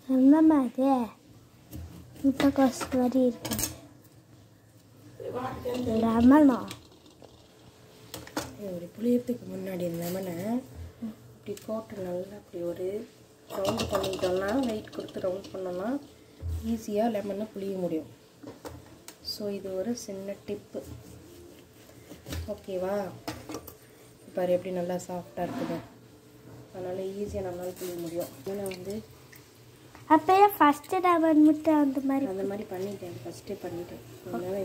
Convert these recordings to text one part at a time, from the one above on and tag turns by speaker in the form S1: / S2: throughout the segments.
S1: என்னம்மா அது முட்டைக்கோஸ் மாதிரி இருக்கு லெமனா
S2: ஒரு புளியத்துக்கு முன்னாடி இந்த லெமனை இப்படி போட்டு நல்லா அப்படி ஒரு ரவுண்ட் பண்ணிட்டோம்னா வெயிட் கொடுத்து ரவுண்ட் பண்ணோம்னா ஈஸியாக லெமனை புளிய முடியும் ஸோ இது ஒரு சின்ன டிப்பு ஓகேவா பாரு எப்படி நல்லா சாஃப்டாக இருக்குது அதனால் ஈஸியாக நம்மளால் புளிய முடியும் ஏன்னா வந்து
S1: அப்பயே ஃபஸ்ட்டு லெமன் முட்டை அந்த மாதிரி
S2: அந்த மாதிரி பண்ணிட்டேன் ஃபஸ்ட்டே பண்ணிட்டேன் அதனால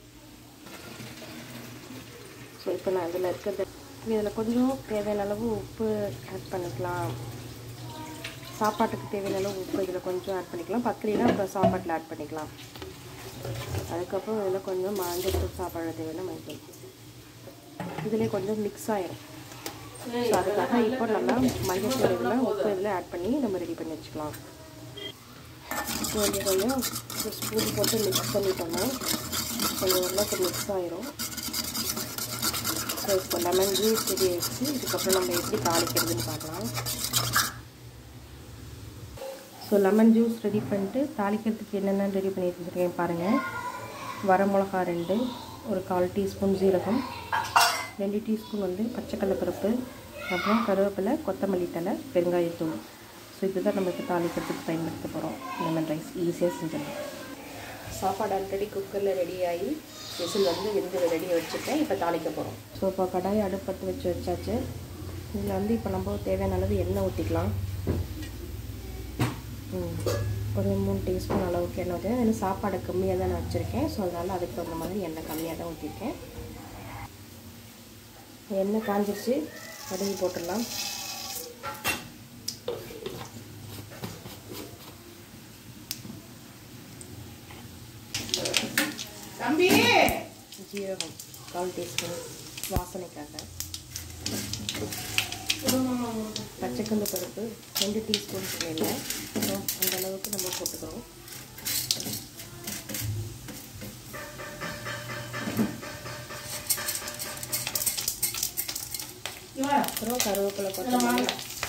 S2: ஸோ இப்போ நான் இதில் இருக்கிறது இதில் கொஞ்சம் தேவையான அளவு உப்பு ஆட் பண்ணிக்கலாம் சாப்பாட்டுக்கு தேவையான அளவு உப்பு இதில் கொஞ்சம் ஆட் பண்ணிக்கலாம் பத்தலைனா அப்புறம் சாப்பாட்டில் ஆட் பண்ணிக்கலாம் அதுக்கப்புறம் இதில் கொஞ்சம் மஞ்சள் சாப்பாடு தேவையான மஞ்சள் இதிலே கொஞ்சம் மிக்ஸ் ஆயிரும் ஸோ அதுக்காக இப்போ நல்லா மஞ்சள் தூள் உப்பு இதில் ஆட் பண்ணி நம்ம ரெடி பண்ணி வச்சுக்கலாம் கொஞ்சம் கொஞ்சம் ஸ்பூன் போட்டு மிக்ஸ் பண்ணிட்டோம்னா கொஞ்சம் நல்லா மிக்ஸ் ஆயிரும் ஸோ இப்போ லெமன் ஜூஸ் ரெடி ஆயிடுச்சு இதுக்கப்புறம் நம்ம எப்படி தாளிக்கிறதுன்னு பார்க்கலாம் ஸோ லெமன் ஜூஸ் ரெடி பண்ணிட்டு தாளிக்கிறதுக்கு என்னென்ன ரெடி பண்ணி வச்சுருக்கேன் பாருங்கள் வரமிளகா ரெண்டு ஒரு கால் டீஸ்பூன் ஜீரகம் ரெண்டு டீஸ்பூன் வந்து பச்சைக்கடலை பருப்பு அப்புறம் கருவேப்பிலை கொத்தமல்லி தலை பெருங்காயத்தூள் ஸோ இதுதான் நம்ம இப்போ தாளிக்கிறதுக்கு பயன்படுத்த போகிறோம் லெமன் ரைஸ் ஈஸியாக செஞ்சிடலாம் சாப்பாடு ஆல்ரெடி குக்கரில் ரெடி ஆகி விசில் வந்து வெந்து ரெடியாக வச்சுருக்கேன் இப்போ தாளிக்க போகிறோம் ஸோ இப்போ கடாயை அடுப்பத்து வச்சு வச்சாச்சு இதில் வந்து இப்போ நம்ம தேவையான அளவு எண்ணெய் ஊற்றிக்கலாம் ம், ஒரு மூணு டீஸ்பூன் அளவுக்கு எண்ணெய் ஊற்றி அதில் சாப்பாடு கம்மியாக தான் நான் வச்சுருக்கேன் ஸோ அதனால் அதுக்கு தகுந்த மாதிரி எண்ணெய் கம்மியாக தான் ஊற்றிருக்கேன் எண்ணெய் காஞ்சிருச்சு கடுகு போட்டுடலாம் ஜீரகம் கால் டீஸ்பூன் வாசனைக்காக பச்சைக்கல் பருப்பு ரெண்டு டீஸ்பூன் சொன்னேன் அந்த அளவுக்கு நம்ம போட்டுக்கிறோம் அப்புறம் கருவேப்பிலை கொத்தமல்லி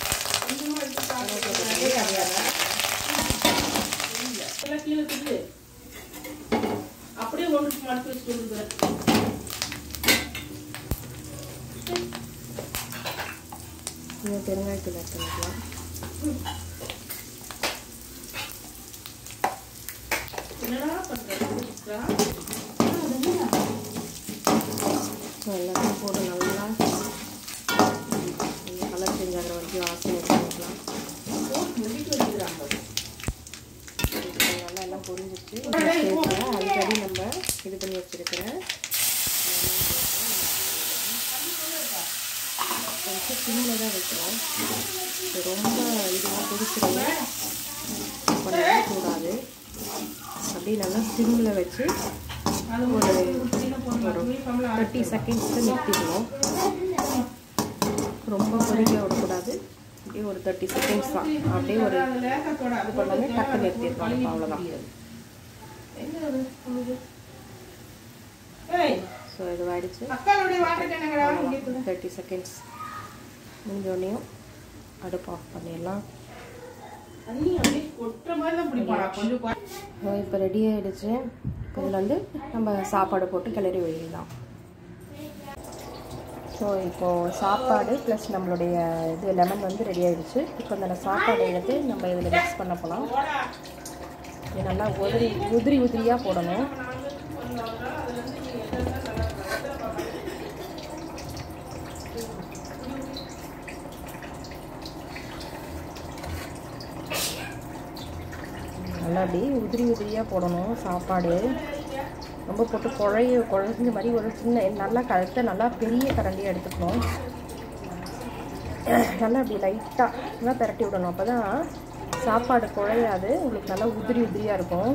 S3: அப்படியே ஒன்று மடுத்து வச்சு கொடுக்குறேன்
S2: இன்னும் பெருங்காயத்தூள் ஆட் பண்ணிக்கலாம்
S3: என்னடா பண்ணுறேன்
S2: ஸோ எல்லாத்தையும் போட்டு நல்லா இந்த கலர் சேஞ்ச் ஆகிற வரைக்கும் வாசனை பண்ணிக்கலாம்
S3: முடிட்டு வச்சுக்கிறாங்க
S2: இப்போ நல்லா எல்லாம் பொரிஞ்சிருச்சு ஸ்டேஜில் ஆல்ரெடி நம்ம இது பண்ணி வச்சுருக்கிற கொஞ்சம் சிம்மில் தான் வைக்கிறோம் இது ரொம்ப இதுவாக பொரிச்சிருங்க பண்ணவே கூடாது அப்படியே நல்லா சிம்மில் வச்சு ஒரு தேர்ட்டி செகண்ட்ஸில் நிறுத்திக்கணும் ரொம்ப பொரிக்க விடக்கூடாது அப்படியே ஒரு தேர்ட்டி செகண்ட்ஸ் தான் அப்படியே ஒரு
S3: லேக்கத்தோட
S2: இது பண்ணாலே டக்கு நிறுத்திடணும் அவ்வளோதான்
S3: எங்க அது உங்களுக்கு? ஏய்
S2: ஸோ இது ஆயிடுச்சு
S3: அக்காளுடைய வாட்டர் கேனுங்கடா இங்கே இருக்குது.
S2: தேர்ட்டி செகண்ட்ஸ் முடிஞ்சோடனையும் அடுப்பு ஆஃப் பண்ணிடலாம்
S3: தண்ணி அப்படியே கொட்டுற மாதிரி தான் பிடிப்பாடா கொஞ்சம் கொ-
S2: ஸோ இப்போ ரெடி ஆகிடுச்சு இப்போ இதில் வந்து நம்ம சாப்பாடு போட்டு கிளறி வைக்கலாம் ஸோ இப்போது சாப்பாடு ப்ளஸ் நம்மளுடைய இது லெமன் வந்து ரெடி ஆகிடுச்சு இப்போ அந்த சாப்பாடை எடுத்து நம்ம இதில் மிக்ஸ் பண்ண போகலாம் இது நல்லா உதிரி உதிரி உதிரியாக போடணும் நல்லா அப்படியே உதிரி உதிரியாக போடணும் சாப்பாடு ரொம்ப போட்டு குழைய குழஞ்ச மாதிரி ஒரு சின்ன நல்லா கழுத்தை நல்லா பெரிய கரண்டியாக எடுத்துக்கணும் நல்லா அப்படி லைட்டாக நல்லா திரட்டி விடணும் அப்போ தான் சாப்பாடு குழையாது உங்களுக்கு நல்லா உதிரி உதிரியாக இருக்கும்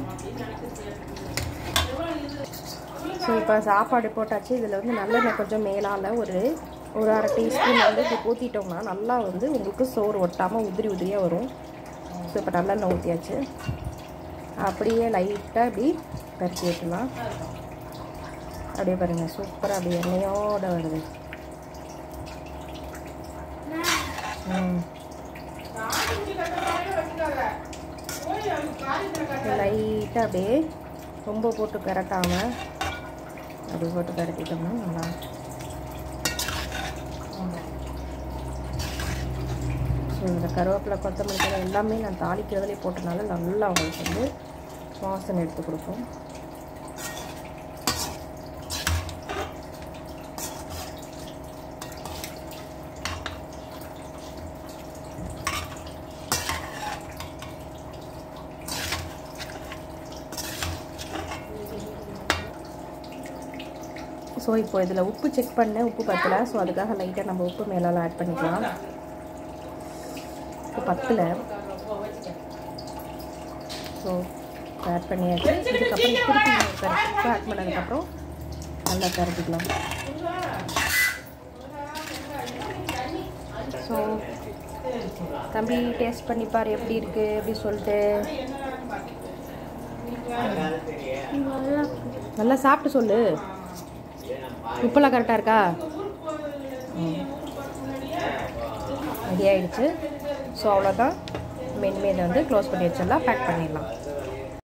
S2: ஸோ இப்போ சாப்பாடு போட்டாச்சு இதில் வந்து நல்லெண்ணெய் கொஞ்சம் மேலால் ஒரு ஒரு அரை டீஸ்பூன் வந்து இப்படி ஊற்றிட்டோம்னா நல்லா வந்து உங்களுக்கு சோறு ஒட்டாமல் உதிரி உதிரியாக வரும் ஸோ இப்போ நல்லெண்ணெய் ஊற்றியாச்சு அப்படியே லைட்டாக இப்படி பரட்டி விட்டுலாம் அப்படியே பாருங்கள் சூப்பராக அப்படியே எண்ணெயோட வருது ம்
S3: தாடி முடி கட்டுற மாதிரியே வச்சுக்காத.
S2: லைட்டாக அப்படியே ரொம்ப போட்டு பெரட்டாமல் அப்படி போட்டு பெரட்டிட்டோம்னா நல்லா ஸோ இந்த கருவேப்பிலை கொத்தமல்லி தழை எல்லாமே நான் தாளிக்கிறதுலே போட்டனால நல்லா உங்களுக்கு வந்து வாசனை எடுத்து கொடுக்கும் ஸோ இப்போ இதில் உப்பு செக் பண்ணேன் உப்பு பத்தலை ஸோ அதுக்காக லைட்டாக நம்ம உப்பு மேலெல்லாம் ஆட் பண்ணிக்கலாம் இப்போ பத்தலை ஸோ ஆட் பண்ணியாச்சு இதுக்கப்புறம் திருப்பி இன்னொரு கரண்டி உப்பு ஆட் பண்ணதுக்கப்புறம் நல்லா கரட்டிக்கலாம் ஸோ தம்பி டேஸ்ட் பண்ணி பாரு எப்படி இருக்குது அப்படி சொல்லிட்டு
S1: நல்லா
S2: நல்லா சாப்பிட்டு சொல்லு உப்பெல்லாம் கரெக்டாக இருக்கா ரெடி ஆயிடுச்சு ஸோ அவ்வளோதான் இனிமேல் இதை வந்து க்ளோஸ் பண்ணி வச்சிடலாம் பேக் பண்ணிடலாம்